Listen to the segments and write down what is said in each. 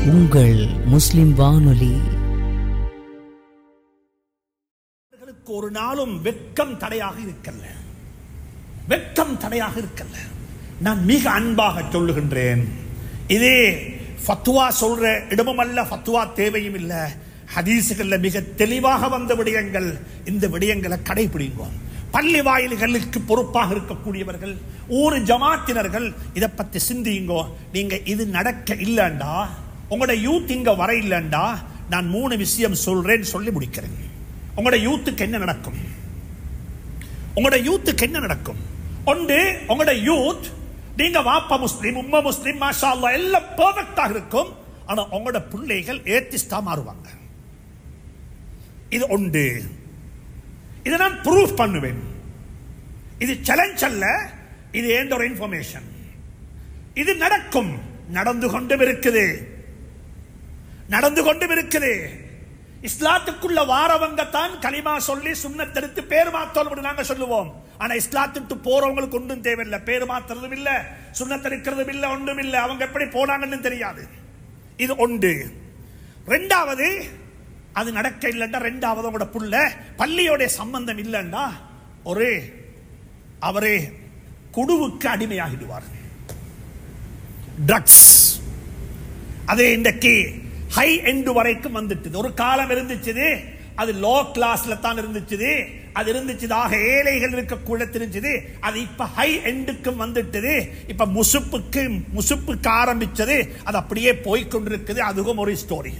உங்கள் முஸ்லிம் வானொலி அவர்களுக்கு ஒரு நாளும் வெட்கம் தடையாக இருக்கல்ல வெட்கம் தடையாக இருக்கல்ல நான் மிக அன்பாக சொல்லுகின்றேன் இதே ஃபத்வா சொல்ற இடமும் அல்ல ஃபத்வா தேவையும் இல்ல ஹதீசுகள்ல மிக தெளிவாக வந்த விடயங்கள் இந்த விடயங்களை கடைபிடிங்க பள்ளி வாயில்களுக்கு பொறுப்பாக இருக்கக்கூடியவர்கள் ஊர் ஜமாத்தினர்கள் இதை பத்தி சிந்தியுங்கோ நீங்க இது நடக்க இல்லைண்டா உங்களோட யூத் இங்க வர இல்லைண்டா நான் மூணு விஷயம் சொல்றேன் சொல்லி முடிக்கிறேன் உங்களோட யூத்துக்கு என்ன நடக்கும் உங்களோட யூத்துக்கு என்ன நடக்கும் ஒன்று உங்களோட யூத் நீங்க வாப்பா முஸ்லீம் உம்மா முஸ்லீம் மாஷா அல்லாஹ் எல்லாம் பெர்ஃபெக்டாக இருக்கும் ஆனா உங்களோட பிள்ளைகள் ஏத்திஸ்டா மாறுவாங்க இது ஒன்று இதை நான் ப்ரூஃப் பண்ணுவேன் இது சேலஞ்ச் அல்ல இது ஏண்ட ஒரு இன்ஃபர்மேஷன் இது நடக்கும் நடந்து கொண்டும் இருக்குது நடந்து கொண்டும் இருக்குது இஸ்லாத்துக்குள்ள வாரவங்க தான் கலிமா சொல்லி சுண்ணத்தெடுத்து பேர் மாத்தோம் நாங்க சொல்லுவோம் ஆனா இஸ்லாத்துக்கு போறவங்களுக்கு ஒன்றும் தேவையில்லை பேர் மாத்துறதும் இல்ல சுண்ணத்தெடுக்கிறதும் இல்ல ஒன்றும் இல்ல அவங்க எப்படி போனாங்கன்னு தெரியாது இது ஒன்று ரெண்டாவது அது நடக்க இல்லைண்டா ரெண்டாவது உங்களோட புள்ள பள்ளியோட சம்பந்தம் இல்லைண்டா ஒரு அவரே குடுவுக்கு அடிமையாகிடுவார் ட்ரக்ஸ் அது இன்றைக்கு ஹை எண்டு வரைக்கும் வந்துட்டு ஒரு காலம் இருந்துச்சு அது லோ கிளாஸ்ல தான் இருந்துச்சு அது இருந்துச்சுதாக ஏழைகள் இருக்கக்கூட தெரிஞ்சது அது இப்ப ஹை எண்டுக்கும் வந்துட்டது இப்ப முசுப்புக்கு முசுப்புக்கு ஆரம்பிச்சது அது அப்படியே போய்கொண்டிருக்குது அதுவும் ஒரு ஸ்டோரி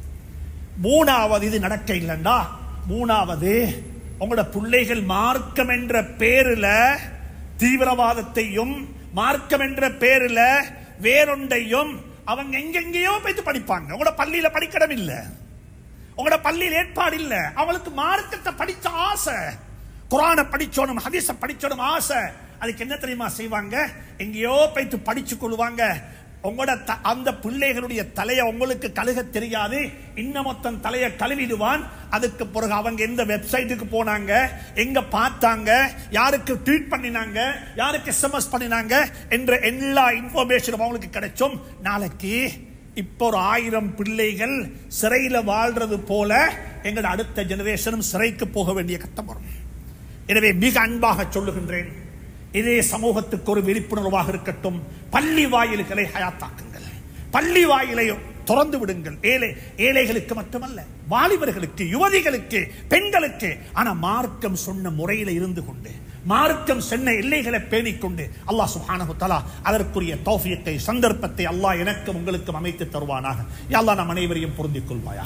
மூணாவது இது நடக்க இல்லைண்டா மூணாவது உங்களோட பிள்ளைகள் மார்க்கம் என்ற பேருல தீவிரவாதத்தையும் மார்க்கம் என்ற பேருல வேறொன்றையும் அவங்க எங்கெங்கேயோ போயிட்டு படிப்பாங்க உங்களோட பள்ளியில படிக்கடம் இல்ல உங்களோட பள்ளியில் ஏற்பாடு இல்ல அவங்களுக்கு மார்க்கத்தை படிச்ச ஆசை குரானை படிச்சோனும் ஹதீஸ படிச்சோனும் ஆசை அதுக்கு என்ன தெரியுமா செய்வாங்க எங்கேயோ போயிட்டு படிச்சு கொள்வாங்க உங்களோட த- அந்த பிள்ளைகளுடைய தலையை உங்களுக்கு கழுக தெரியாது இன்னமொத்தன் தலையை கழுவிடுவான் அதுக்கு பிறகு அவங்க எந்த வெப்சைட்டுக்கு போனாங்க எங்க பார்த்தாங்க யாருக்கு ட்வீட் பண்ணினாங்க யாருக்கு எஸ்எம்எஸ் பண்ணினாங்க என்ற எல்லா இன்ஃபர்மேஷனும் அவங்களுக்கு கிடைச்சும் நாளைக்கு இப்போ ஒரு ஆயிரம் பிள்ளைகள் சிறையில வாழ்றது போல எங்களோட அடுத்த ஜெனரேஷனும் சிறைக்கு போக வேண்டிய கட்டம் வரும் எனவே மிக அன்பாக சொல்லுகின்றேன் இதே சமூகத்துக்கு ஒரு விழிப்புணர்வாக இருக்கட்டும் பள்ளி வாயில்களை ஹயாத்தாக்குங்கள் பள்ளி வாயிலை திறந்து விடுங்கள் ஏழை ஏழைகளுக்கு மட்டுமல்ல வாலிபர்களுக்கு யுவதிகளுக்கு பெண்களுக்கு ஆனா மார்க்கம் சொன்ன முறையில இருந்து கொண்டு மார்க்கம் சொன்ன எல்லைகளை பேணிக்கொண்டு அல்லாஹ் சுப்ஹானஹு தஆலா அதற்குரிய தௌஃபியத்தை சந்தர்ப்பத்தை அல்லாஹ் எனக்கும் உங்களுக்கும் அமைத்து தருவானாக யா அல்லாஹ் நம் அனைவரையும் பொருந்திக் கொள்வாயா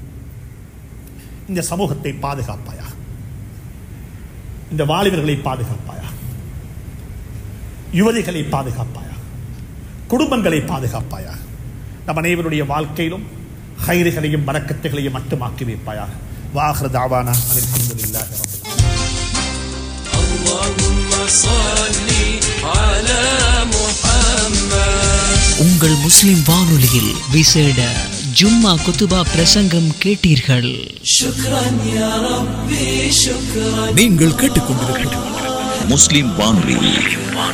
இந்த சமூகத்தை பாதுகாப்பாயா இந்த வாலிபர்களை பாதுகாப்பாயா யுவதிகளை பாதுகாப்பாயா குடும்பங்களை பாதுகாப்பாயா நம் அனைவருடைய வாழ்க்கையிலும் ஹைறுகளையும் வரக்கத்துகளையும் மட்டுமாக்கி வைப்பாயாக வாஹர் தாவானா அல்ஹம்துலில்லாஹி ரப்பில் اللهم صل على محمد உங்கள் முஸ்லிம் வானொலியில் விசேட ஜும்மா குத்துபா பிரசங்கம் கேட்டீர்கள் شكرا يا ربي شكرا நீங்கள் கேட்டுக்கொண்டிருப்பது முஸ்லிம் வானொலி